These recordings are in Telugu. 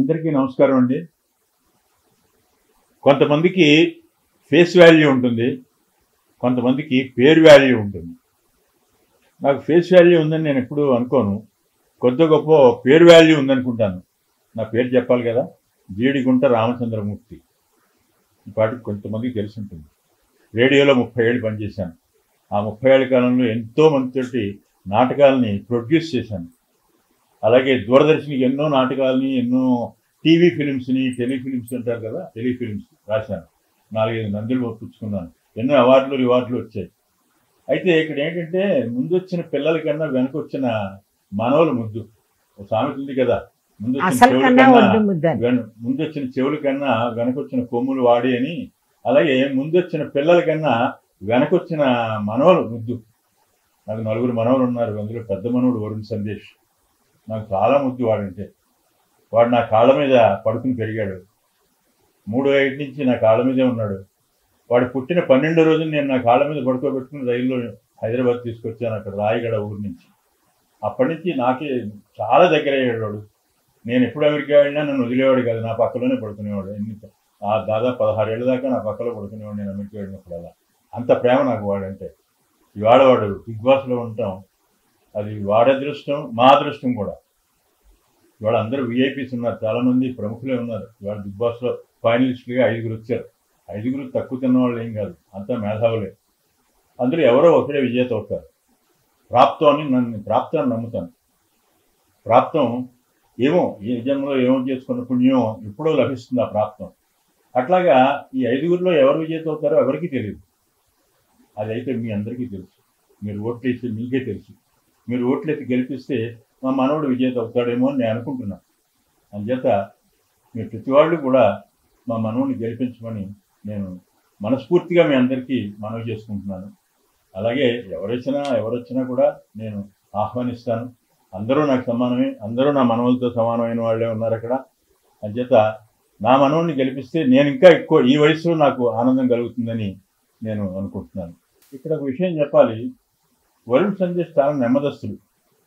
అందరికీ నమస్కారం అండి కొంతమందికి ఫేస్ వాల్యూ ఉంటుంది కొంతమందికి పేరు వాల్యూ ఉంటుంది నాకు ఫేస్ వాల్యూ ఉందని నేను ఎప్పుడూ అనుకోను కొద్ది గొప్ప పేరు వాల్యూ ఉందనుకుంటాను నా పేరు చెప్పాలి కదా జీడిగుంట రామచంద్రమూర్తి ఈ పాటికి కొంతమందికి తెలిసి ఉంటుంది రేడియోలో ముప్పై ఏళ్ళు పనిచేశాను ఆ ముప్పై ఏళ్ళ కాలంలో ఎంతో మందితోటి నాటకాలని ప్రొడ్యూస్ చేశాను అలాగే దూరదర్శన్కి ఎన్నో నాటకాలని ఎన్నో టీవీ ఫిలిమ్స్ని టెలిఫిలిమ్స్ అంటారు కదా టెలిఫిలిమ్స్ రాశాను నాలుగైదు నందులు పుచ్చుకున్నాను ఎన్నో అవార్డులు రివార్డులు వచ్చాయి అయితే ఇక్కడ ఏంటంటే ముందు వచ్చిన పిల్లల కన్నా వెనక వచ్చిన మనవల ముద్దు ఒక సామెత ఉంది కదా ముందు వచ్చిన అసలు చెవుల కన్నా కన్నా వడ్డు ముద్దని వెన- ముందు వచ్చిన చెవుల కన్నా వెనకొచ్చిన కొమ్ములు వాడి అని అలాగే ముందు వచ్చిన పిల్లల కన్నా వెనకొచ్చిన మనవలు ముద్దు నాకు నలుగురు మనవలు ఉన్నారు అందులో పెద్ద మనవుడు వరుణ్ సందేశ్ నాకు చాలా ముద్దు వాడంటే వాడు నా కాళ్ళ మీద పడుకుని పెరిగాడు మూడు ఐదు నుంచి నా కాళ్ళ మీదే ఉన్నాడు వాడు పుట్టిన పన్నెండో రోజున నేను నా కాళ్ళ మీద పడుకోబెట్టుకుని రైల్లో హైదరాబాద్ తీసుకొచ్చాను అక్కడ రాయగడ ఊరు నుంచి అప్పటి నుంచి నాకే చాలా దగ్గర అయ్యాడు వాడు నేను ఎప్పుడు అమెరికా వెళ్ళినా నన్ను వదిలేవాడు కాదు నా పక్కలోనే పడుకునేవాడు ఎన్ని ఆ దాదాపు పదహారు ఏళ్ళ దాకా నా పక్కలో పడుకునేవాడు నేను అమెరికా వెళ్ళినప్పుడు అలా అంత ప్రేమ నాకు వాడంటే ఇవాళ వాడు బిగ్ బాస్లో ఉంటాం అది వాడి అదృష్టం మా అదృష్టం కూడా ఇవాళ అందరూ విఐపీస్ ఉన్నారు చాలా మంది ప్రముఖులే ఉన్నారు ఇవాళ బిగ్ బాస్లో ఫైనలిస్టులుగా ఐదుగురు వచ్చారు ఐదుగురు తక్కువ తిన్న వాళ్ళు ఏం కాదు అంతా మేధావులే అందులో ఎవరో ఒకరే విజేత అవుతారు ప్రాప్తం అని నన్ను ప్రాప్తాన్ని నమ్ముతాను ప్రాప్తం ఏమో ఈ జన్మలో ఏమో చేసుకున్న పుణ్యం ఎప్పుడో లభిస్తుంది ఆ ప్రాప్తం అట్లాగా ఈ ఐదుగురిలో ఎవరు విజేత అవుతారో ఎవరికీ తెలియదు అదైతే మీ అందరికీ తెలుసు మీరు ఓట్లేసి మీకే తెలుసు మీరు ఓట్లేసి గెలిపిస్తే మా మనవడు విజేత అవుతాడేమో అని నేను అనుకుంటున్నాను అందుచేత మీరు ప్రతి వాళ్ళు కూడా మా మనవుని గెలిపించమని నేను మనస్ఫూర్తిగా మీ అందరికీ మనవి చేసుకుంటున్నాను అలాగే ఎవరొచ్చినా ఎవరొచ్చినా కూడా నేను ఆహ్వానిస్తాను అందరూ నాకు సమానమే అందరూ నా మనవులతో సమానమైన వాళ్ళే ఉన్నారు అక్కడ అంచేత నా మనవుని గెలిపిస్తే నేను ఇంకా ఎక్కువ ఈ వయసులో నాకు ఆనందం కలుగుతుందని నేను అనుకుంటున్నాను ఇక్కడ ఒక విషయం చెప్పాలి వరుణ్ సందేశ్ చాలా నెమ్మదస్తుడు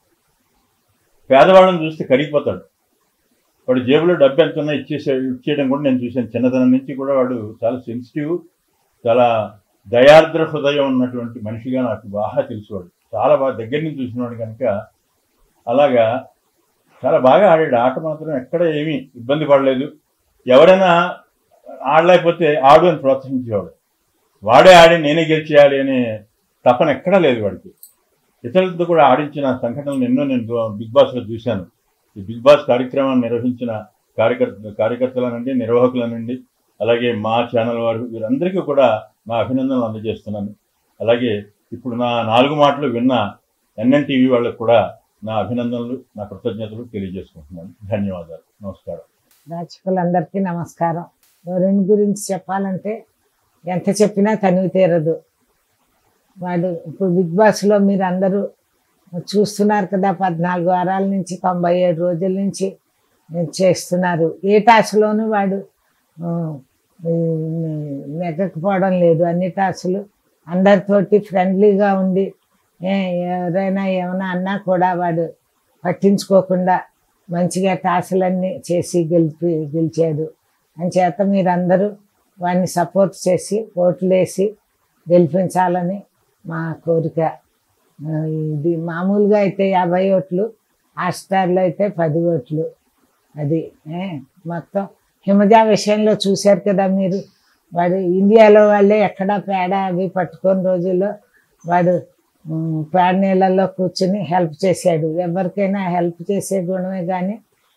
పేదవాళ్ళని చూస్తే కరిగిపోతాడు వాడు జేబులో డబ్బు ఎంత ఉన్నా ఇచ్చేసే ఇచ్చేయడం కూడా నేను చూశాను చిన్నతనం నుంచి కూడా వాడు చాలా సెన్సిటివ్ చాలా దయార్ద్ర హృదయం ఉన్నటువంటి మనిషిగా నాకు బాగా తెలుసు వాడు చాలా బాగా దగ్గర నుంచి చూసినవాడు కనుక అలాగా చాలా బాగా ఆడాడు ఆట మాత్రం ఎక్కడ ఏమీ ఇబ్బంది పడలేదు ఎవరైనా ఆడలేకపోతే ఆడు అని ప్రోత్సహించేవాడు వాడే ఆడి నేనే గెలిచేయాలి అనే తపన ఎక్కడా లేదు వాడికి ఇతరులతో కూడా ఆడించిన సంఘటనలు ఎన్నో నేను బిగ్ బాస్లో చూశాను ఈ బిగ్ బాస్ కార్యక్రమాన్ని నిర్వహించిన కార్యకర్త కార్యకర్తలనండి నిర్వాహకులనండి అలాగే మా ఛానల్ వారు వీరందరికీ కూడా నా అభినందనలు అందజేస్తున్నాను అలాగే ఇప్పుడు నా నాలుగు మాటలు విన్న ఎన్ఎన్టీవీ వాళ్ళకు కూడా నా అభినందనలు నా కృతజ్ఞతలు తెలియజేసుకుంటున్నాను ధన్యవాదాలు నమస్కారం ప్రేక్షకులందరికీ నమస్కారం వరుణ్ గురించి చెప్పాలంటే ఎంత చెప్పినా తనివి తీరదు వాడు ఇప్పుడు బిగ్ బాస్లో మీరు అందరూ చూస్తున్నారు కదా పద్నాలుగు వారాల నుంచి తొంభై ఏడు రోజుల నుంచి చేస్తున్నారు ఏ టాస్క్లోనూ వాడు ఆ, ఈ, నెగ్గకపోవడం లేదు అన్ని టాస్కులు అందరితోటి ఫ్రెండ్లీగా ఉండి ఏ, ఎవరైనా ఏమైనా అన్నా కూడా వాడు పట్టించుకోకుండా మంచిగా టాసులన్నీ చేసి గెలిపి గెలిచాడు అంచేత మీరందరూ వాడిని సపోర్ట్ చేసి ఓట్లు వేసి గెలిపించాలని మా కోరిక ఆ, ఇది మామూలుగా అయితే యాభై ఓట్లు హాట్స్టార్లో అయితే పది ఓట్లు అది ఏ, మొత్తం హిమజ విషయంలో చూశారు కదా మీరు వాడు ఇండియాలో వాళ్ళే ఎక్కడా పేడ అవి పట్టుకొని రోజుల్లో వాడు ఉమ్, పేడ నీళ్ళల్లో కూర్చుని హెల్ప్ చేశాడు ఎవరికైనా హెల్ప్ చేసే గుణమే కానీ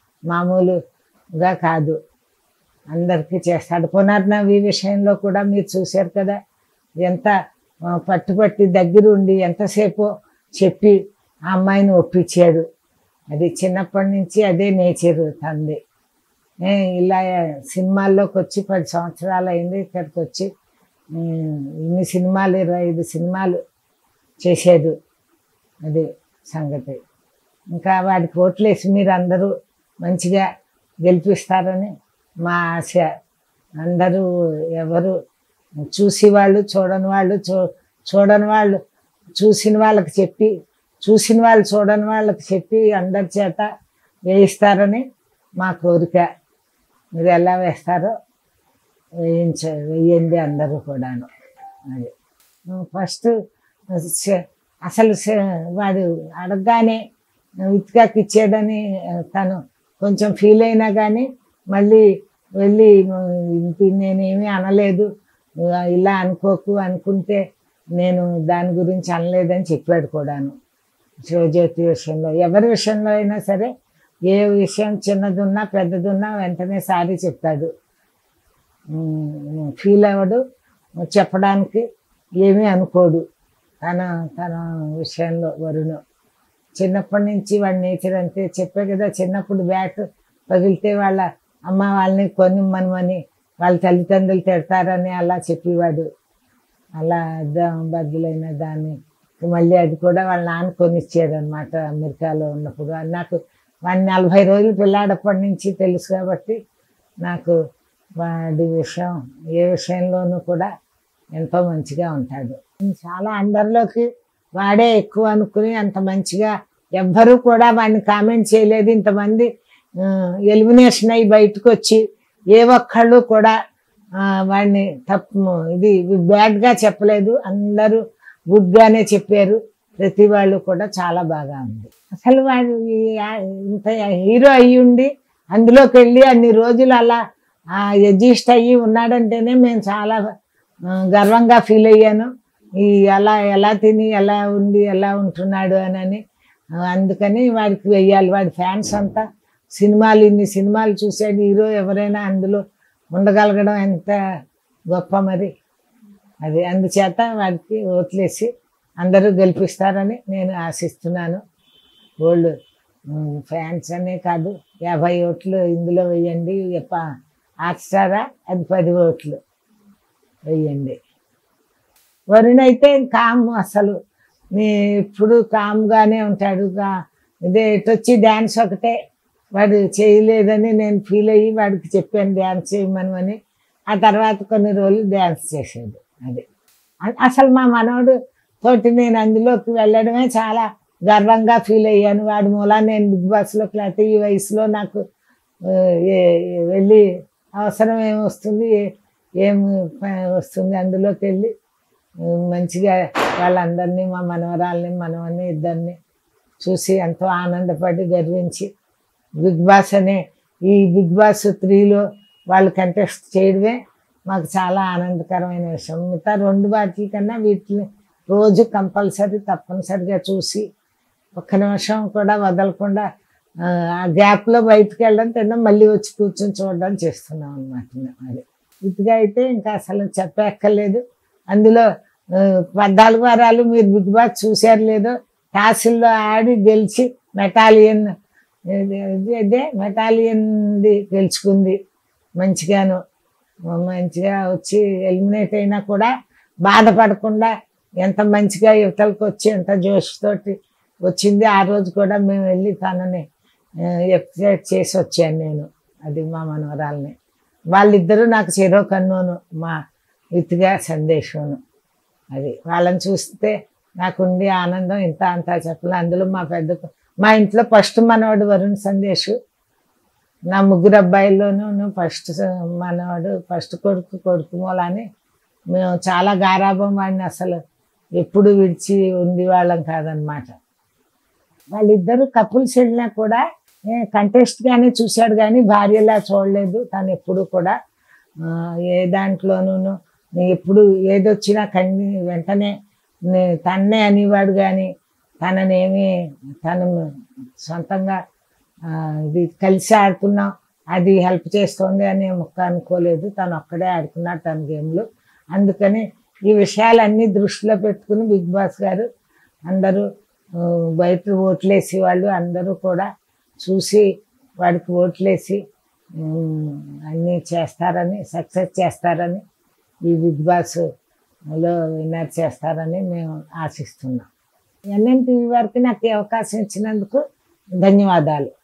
మామూలుగా కాదు అందరికీ చేస్తాడు పునర్నవి విషయంలో కూడా మీరు చూశారు కదా ఎంత ఆ, పట్టుపట్టి దగ్గర ఉండి ఎంతసేపు చెప్పి ఆ అమ్మాయిని ఒప్పించాడు అది చిన్నప్పటి నుంచి అదే నేచర్ తంది ఏ, ఇలా సినిమాల్లోకి వచ్చి పది సంవత్సరాలు అయింది ఇక్కడికి వచ్చి ఉమ్, ఇన్ని సినిమాలు ఇరవై ఐదు సినిమాలు చేశాడు అది సంగతి ఇంకా వాడికి ఓట్లేసి మీరు అందరూ మంచిగా గెలిపిస్తారని మా ఆశ అందరూ ఎవరు చూసి వాళ్ళు చూడని వాళ్ళు చూ చూడని వాళ్ళు చూసిన వాళ్ళకి చెప్పి చూసిన వాళ్ళు చూడని వాళ్ళకి చెప్పి అందరి చేత వేయిస్తారని మా కోరిక మీరు ఎలా వేస్తారో వేయించ వేయండి అందరూ కూడాను అది ఫస్ట్ అసలు స- వాడు అడగగానే ఇటుకాకి ఇచ్చేదని ఆ, తను కొంచెం ఫీల్ అయినా కానీ మళ్ళీ వెళ్ళి ఇంటి నేనేమీ అనలేదు ఆ, ఇలా అనుకోకు అనుకుంటే నేను దాని గురించి అనలేదని చెప్పాడు కూడాను శివజ్యోతి విషయంలో ఎవరి విషయంలో అయినా సరే ఏ విషయం చిన్నదున్నా పెద్దదున్నా వెంటనే సారీ చెప్తాడు ఫీల్ అవ్వడు చెప్పడానికి ఏమీ అనుకోడు తన తన విషయంలో వరుణు చిన్నప్పటి నుంచి వాడి నేచర్ అంతే చెప్పే కదా చిన్నప్పుడు బ్యాట్ పగిలితే వాళ్ళ అమ్మ వాళ్ళని కొనిమ్మనమని వాళ్ళ తల్లిదండ్రులు తిడతారని అలా చెప్పేవాడు అలా దా- బద్దులైన దాన్ని మళ్ళీ అది కూడా వాళ్ళ నాన్న కొనిచ్చాడు అనమాట అమెరికాలో ఉన్నప్పుడు అది నాకు వాడిని నలభై రోజులు పిల్లాడప్పటి నుంచి తెలుసు కాబట్టి నాకు వాడి విషయం ఏ విషయంలోనూ కూడా ఎంతో మంచిగా ఉంటాడు చాలా అందరిలోకి వాడే ఎక్కువ అనుకుని అంత మంచిగా ఎవ్వరూ కూడా వాడిని కామెంట్ చేయలేదు ఇంతమంది ఎలిమినేషన్ అయ్యి బయటకు వచ్చి ఏ ఒక్కళ్ళు కూడా ఆ, వాడిని తప్పు ఇది బ్యాడ్గా చెప్పలేదు అందరూ గుడ్గానే చెప్పారు ప్రతి వాళ్ళు కూడా చాలా బాగా ఉంది అసలు వాడు ఈ ఆ- ఇంత హీరో అయ్యి ఉండి అందులోకి వెళ్ళి అన్ని రోజులు అలా ఎడ్జిస్ట్ అయ్యి ఉన్నాడంటేనే మేము చాలా ఆ, గర్వంగా ఫీల్ అయ్యాను ఈ అలా ఎలా తిని ఎలా ఉండి ఎలా ఉంటున్నాడు అని ఆ, అందుకని వాడికి వెయ్యాలి వాడి ఫ్యాన్స్ అంతా సినిమాలు ఇన్ని సినిమాలు చూసాడు హీరో ఎవరైనా అందులో ఉండగలగడం ఎంత గొప్ప మరి అది అందుచేత వాడికి ఓట్లేసి అందరూ గెలిపిస్తారని నేను ఆశిస్తున్నాను గోల్డ్ ఫ్యాన్స్ అనే కాదు యాభై ఓట్లు ఇందులో వేయండి హాట్ స్టారా అది పది ఓట్లు వేయండి వరుణ్ అయితే కామ్ అసలు నీ ఇప్పుడు కామ్గానే ఉంటాడు గా- ఇదే ఇటొచ్చి డ్యాన్స్ ఒకటే వాడు చేయలేదని నేను ఫీల్ అయ్యి వాడికి చెప్పాను డ్యాన్స్ చేయమని ఆ తర్వాత కొన్ని రోజులు డ్యాన్స్ చేసాడు అది అ- అసలు మా మనవడు తోటి నేను అందులోకి వెళ్ళడమే చాలా గర్వంగా ఫీల్ అయ్యాను వాడి మూలా నేను బిగ్ బాస్లోకి లేకపోతే ఈ వయసులో నాకు ఆ, ఏ- ఏ- వెళ్ళి అవసరం ఏమి వస్తుంది ఏ- ఏం ప- వస్తుంది అందులోకి వెళ్ళి ఆ, మంచిగా వాళ్ళందరినీ మా మనవరాల్ని మనవన్ని ఇద్దరిని చూసి ఎంతో ఆనందపడి గర్వించి బిగ్ బాస్ అనే ఈ బిగ్ బాస్ త్రీలో వాళ్ళు కంటెస్ట్ చేయడమే మాకు చాలా ఆనందకరమైన విషయం మిగతా రెండు వాటి కన్నా వీటిని రోజు కంపల్సరీ తప్పనిసరిగా చూసి ఒక్క నిమిషం కూడా వదలకుండా ఆ, ఆ గ్యాప్లో బయటకు వెళ్ళడం తినడం మళ్ళీ వచ్చి కూర్చొని చూడడం చేస్తున్నాం అనమాట అది ఇదిగా అయితే ఇంకా అసలు చెప్పక్కర్లేదు అందులో ఆ, పద్నాలుగు వారాలు మీరు బిగ్ బాస్ చూశారు లేదో టాసిల్లో ఆడి గెలిచి మెటాలియన్ అదే మెటాలియన్ది గెలుచుకుంది మంచిగాను మంచిగా వచ్చి ఎలిమినేట్ అయినా కూడా బాధపడకుండా ఎంత మంచిగా యువతలకు వచ్చి ఎంత జోష్ తోటి వచ్చింది ఆ రోజు కూడా మేము వెళ్ళి తనని ఎప్రిషియేట్ చేసి వచ్చాను నేను అది మా మనవరాల్ని వాళ్ళిద్దరూ నాకు చెరో కన్నును మా విత్గా సందేశమును అది వాళ్ళని చూస్తే నాకుండి ఆనందం ఇంత అంతా చెప్పలే అందులో మా పెద్ద కొ- మా ఇంట్లో ఫస్ట్ మనవాడు వరుణ్ సందేశ్ నా ముగ్గురు అబ్బాయిల్లోనూ ఫస్ట్ మనవాడు ఫస్ట్ కొడుకు కొడుకు మూలని మేము చాలా గారాభం వాడిని అసలు ఎప్పుడు విడిచి ఉండి వాళ్ళం కాదనమాట వాళ్ళిద్దరూ కపుల్స్ వెళ్ళినా కూడా కంటెస్ట్ గానే చూశాడు కానీ భార్యలా చూడలేదు తను ఎప్పుడు కూడా ఆ, ఏ దాంట్లోనూ ఎప్పుడు ఏదొచ్చినా కన్ని వెంటనే నే- తన్నే అనేవాడు కానీ తననేమి తను సొంతంగా ఆ, ఇది కలిసి ఆడుకున్నాం అది హెల్ప్ చేస్తుంది అని ముక్క అనుకోలేదు తను ఒక్కడే ఆడుకున్నాడు తన గేమ్లు అందుకని ఈ విషయాలన్నీ దృష్టిలో పెట్టుకుని బిగ్ బాస్ గారు అందరూ ఆ, బయట ఓట్లేసి వాళ్ళు అందరూ కూడా చూసి వాడికి ఓట్లేసి ఉమ్, అన్నీ చేస్తారని సక్సెస్ చేస్తారని ఈ బిగ్ బాస్లో విన్నర్ చేస్తారని మేము ఆశిస్తున్నాం ఎన్ఎన్ టీవీ వారికి నాకు ఈ అవకాశం ఇచ్చినందుకు ధన్యవాదాలు